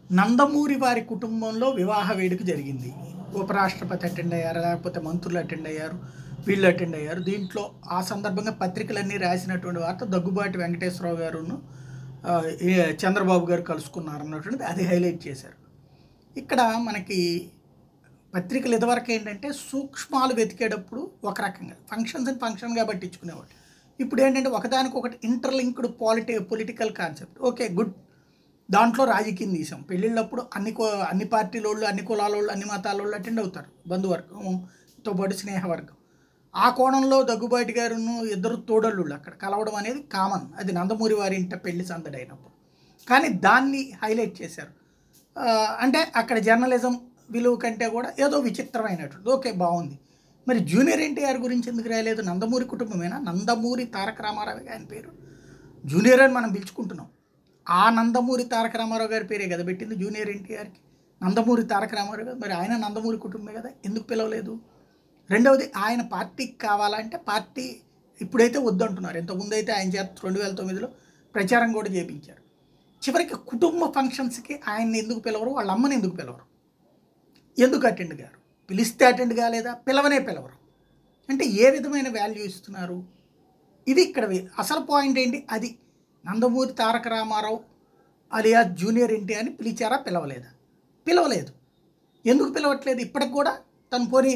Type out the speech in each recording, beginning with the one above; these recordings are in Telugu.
నందమూరి వారి కుటుంబంలో వివాహ వేడుక జరిగింది ఉపరాష్ట్రపతి అటెండ్ అయ్యారు లేకపోతే మంత్రులు అటెండ్ అయ్యారు వీళ్ళు అటెండ్ అయ్యారు దీంట్లో ఆ సందర్భంగా పత్రికలన్నీ రాసినటువంటి వార్త దగ్గుబాటి వెంకటేశ్వరరావు గారును ఆ, ఏ- చంద్రబాబు గారు కలుసుకున్నారు అన్నటువంటిది అది హైలైట్ చేశారు ఇక్కడ మనకి పత్రికలు ఇదివరకు ఏంటంటే సూక్ష్మాలు వెతికేటప్పుడు ఒక రకంగా ఫంక్షన్స్ ఫంక్షన్గా పట్టించుకునేవాడు ఇప్పుడు ఏంటంటే ఒకదానికొకటి ఇంటర్లింక్డ్ పాలిటి పొలిటికల్ కాన్సెప్ట్ ఓకే గుడ్ దాంట్లో రాజకీయం తీసాం పెళ్ళిళ్ళప్పుడు అన్ని కో అన్ని పార్టీల వాళ్ళు అన్ని కులాల వాళ్ళు అన్ని మతాల వాళ్ళు అటెండ్ అవుతారు బంధువర్గంతో పాటు స్నేహవర్గం ఆ కోణంలో దగ్గుబాటి గారును ఇద్దరు తోడళ్ళు అక్కడ కలవడం అనేది కామన్ అది నందమూరి వారి ఇంట పెళ్లి సందడి అయినప్పుడు కానీ దాన్ని హైలైట్ చేశారు ఆ, అంటే అక్కడ జర్నలిజం విలువ కంటే కూడా ఏదో విచిత్రమైనటువంటి ఓకే బాగుంది మరి జూనియర్ ఎన్టీఆర్ గురించి ఎందుకు రాయలేదు నందమూరి కుటుంబమేనా నందమూరి తారక రామారావు ఆయన పేరు జూనియర్ అని మనం పిలుచుకుంటున్నాం ఆ నందమూరి తారక రామారావు గారి పేరే కదా పెట్టింది జూనియర్ ఎన్టీఆర్కి నందమూరి తారక రామారావు గారు మరి ఆయన నందమూరి కుటుంబమే కదా ఎందుకు పిలవలేదు రెండవది ఆయన పార్టీకి కావాలంటే పార్టీ ఇప్పుడైతే వద్దంటున్నారు ఇంతకుముందు అయితే ఆయన చేత రెండు వేల తొమ్మిదిలో ప్రచారం కూడా చేపించారు చివరికి కుటుంబ ఫంక్షన్స్కి ఆయన్ని ఎందుకు పిలవరు వాళ్ళ అమ్మని ఎందుకు పిలవరు ఎందుకు అటెండ్ గారు పిలిస్తే అటెండ్ కాలేదా పిలవనే పిలవరు అంటే ఏ విధమైన వాల్యూ ఇస్తున్నారు ఇది ఇక్కడ వే- అసలు పాయింట్ ఏంటి అది నందమూరి తారక రామారావు అలియా జూనియర్ ఎన్టీఆర్ని పిలిచారా పిలవలేదా పిలవలేదు ఎందుకు పిలవట్లేదు ఇప్పటికి కూడా తను పోని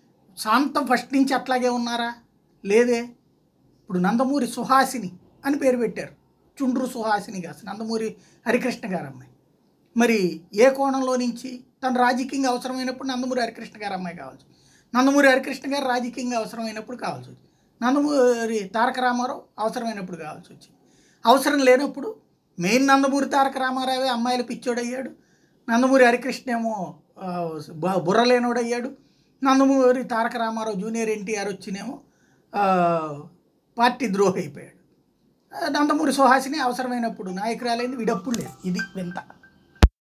శాంతం ఫస్ట్ నుంచి అట్లాగే ఉన్నారా లేదే ఇప్పుడు నందమూరి సుహాసిని అని పేరు పెట్టారు చుండ్రు సుహాసిని కాదు నందమూరి హరికృష్ణ గారు అమ్మాయి మరి ఏ కోణంలో నుంచి తను రాజకీయంగా అవసరమైనప్పుడు నందమూరి హరికృష్ణ గారు అమ్మాయి కావాల్సి నందమూరి హరికృష్ణ గారు రాజకీయంగా అవసరమైనప్పుడు కావాల్సి వచ్చింది నందమూరి తారక రామారావు అవసరమైనప్పుడు కావాల్సి వచ్చింది అవసరం లేనప్పుడు మెయిన్ నందమూరి తారక రామారావే అమ్మాయిలు పిచ్చోడయ్యాడు నందమూరి హరికృష్ణ ఏమో ఆ, బ- బుర్రలేనోడయ్యాడు నందమూరి తారక రామారావు జూనియర్ ఎన్టీఆర్ వచ్చినేమో ఆ, పార్టీ ద్రోహి అయిపోయాడు ఆ, నందమూరి సుహాసిని అవసరమైనప్పుడు నాయకురాలైంది వీడప్పుడు లేదు ఇది వింత